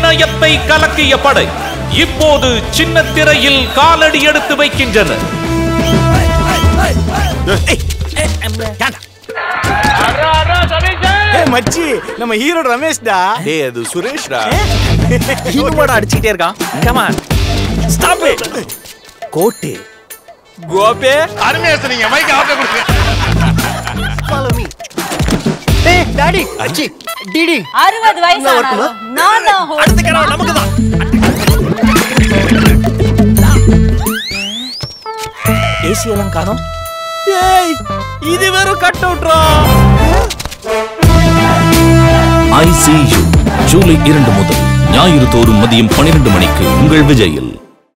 இணையத்தை கலக்கிய படை இப்போது சின்ன திரையில் காலடி எடுத்து வைக்கின்றனர் ஏய் மச்சி நம்ம ஹீரோ ரமேஷ்டா டேய் அது சுரேஷ்டா இன்னும் அடிச்சுக்கிட்டே இருக்கான் கமான் ஸ்டாப் இட் கோட்டு கோபே அருமையா சொன்னீங்க மைக் ஆஃப் கொடுங்க டேய் டாடி அச்சி டிடி அறுபது வயசு ஆனாலும் நான் தான் host. அடுத்த கடை நமக்கு தான் ஏசி எல்லாம் காணோம் ஏய் இது வெறும் கட் அவுட்ரா ஐசியு ஜூலை இரண்டு முதல் ஞாயிறு தோறும் மதியம் பனிரெண்டு மணிக்கு உங்கள் விஜயில்